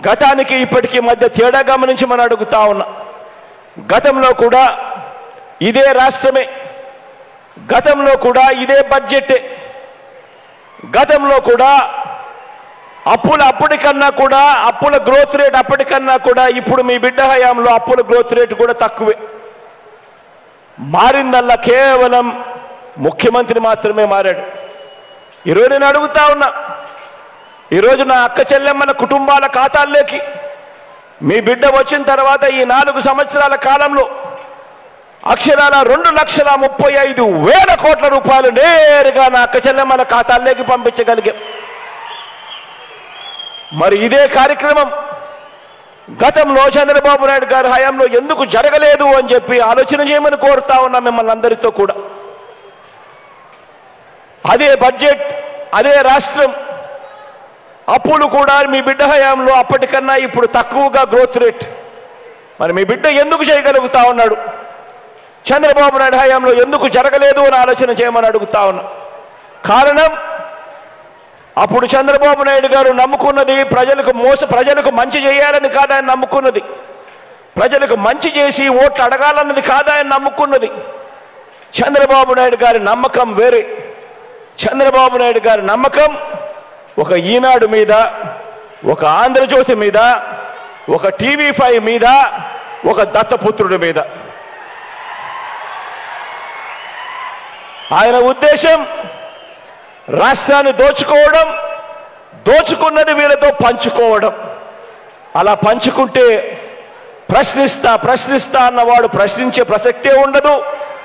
గతానికి ఇప్పటికీ మధ్య తేడా గమనించి మనం అడుగుతా ఉన్నా గతంలో కూడా ఇదే రాష్ట్రమే గతంలో కూడా ఇదే బడ్జెట్ గతంలో కూడా అప్పుల అప్పటికన్నా కూడా అప్పుల గ్రోత్ రేట్ అప్పటికన్నా కూడా ఇప్పుడు మీ బిడ్డ హయాంలో అప్పుల గ్రోత్ రేట్ కూడా తక్కువే మారిందల్లా కేవలం ముఖ్యమంత్రి మాత్రమే మారాడు ఈరోజు నేను అడుగుతా ఉన్నా ఈరోజు నా అక్క చెల్లెమ్మల కుటుంబాల ఖాతాల్లోకి మీ బిడ్డ వచ్చిన తర్వాత ఈ నాలుగు సంవత్సరాల కాలంలో అక్షరాల రెండు లక్షల ముప్పై ఐదు వేల కోట్ల రూపాయలు నేరుగా నా అక్క చెల్లెమ్మల ఖాతాల్లోకి పంపించగలిగాం మరి ఇదే కార్యక్రమం గతంలో చంద్రబాబు నాయుడు గారి హయాంలో ఎందుకు జరగలేదు అని చెప్పి ఆలోచన చేయమని కోరుతా ఉన్నా మిమ్మల్ని అందరితో కూడా అదే బడ్జెట్ అదే రాష్ట్రం అప్పులు కూడా మీ బిడ్డ హయాంలో అప్పటికన్నా ఇప్పుడు తక్కువగా గ్రోత్ రేట్ మరి మీ బిడ్డ ఎందుకు చేయగలుగుతా ఉన్నాడు చంద్రబాబు నాయుడు హయాంలో ఎందుకు జరగలేదు అని ఆలోచన చేయమని అడుగుతా ఉన్నా కారణం అప్పుడు చంద్రబాబు నాయుడు గారు నమ్ముకున్నది ప్రజలకు మోస ప్రజలకు మంచి చేయాలని కాదు ఆయన నమ్ముకున్నది ప్రజలకు మంచి చేసి ఓట్లు అడగాలన్నది కాదు ఆయన నమ్ముకున్నది చంద్రబాబు నాయుడు గారి నమ్మకం వేరే చంద్రబాబు నాయుడు గారి నమ్మకం ఒక ఈనాడు మీద ఒక ఆంధ్రజ్యోతి మీద ఒక టీవీ ఫైవ్ మీద ఒక దత్తపుత్రుడి మీద ఆయన ఉద్దేశం రాష్ట్రాన్ని దోచుకోవడం దోచుకున్నది వీళ్ళతో పంచుకోవడం అలా పంచుకుంటే ప్రశ్నిస్తా ప్రశ్నిస్తా అన్నవాడు ప్రశ్నించే ప్రసక్తే ఉండదు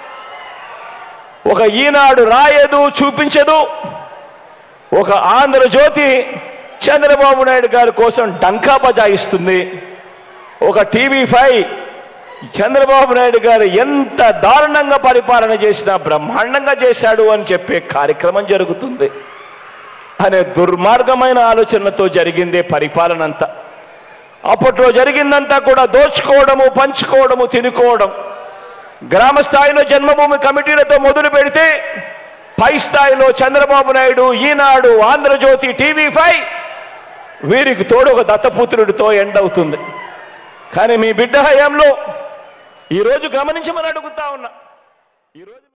ఒక ఈనాడు రాయదు చూపించదు ఒక ఆంధ్రజ్యోతి చంద్రబాబు నాయుడు గారి కోసం డంకా బజాయిస్తుంది ఒక టీవీ ఫైవ్ చంద్రబాబు నాయుడు గారు ఎంత దారుణంగా పరిపాలన చేసినా బ్రహ్మాండంగా చేశాడు అని చెప్పే కార్యక్రమం జరుగుతుంది అనే దుర్మార్గమైన ఆలోచనలతో జరిగిందే పరిపాలన అంతా అప్పట్లో జరిగిందంతా కూడా దోచుకోవడము పంచుకోవడము తినుకోవడం గ్రామ స్థాయిలో జన్మభూమి కమిటీలతో మొదలు పెడితే పై స్థాయిలో చంద్రబాబు నాయుడు ఈనాడు ఆంధ్రజ్యోతి టీవీ ఫైవ్ వీరికి తోడు ఒక దత్తపుత్రుడితో ఎండ్ అవుతుంది కానీ మీ బిడ్డ హయాంలో ఈరోజు గమనించమని అడుగుతా ఉన్నా ఈరోజు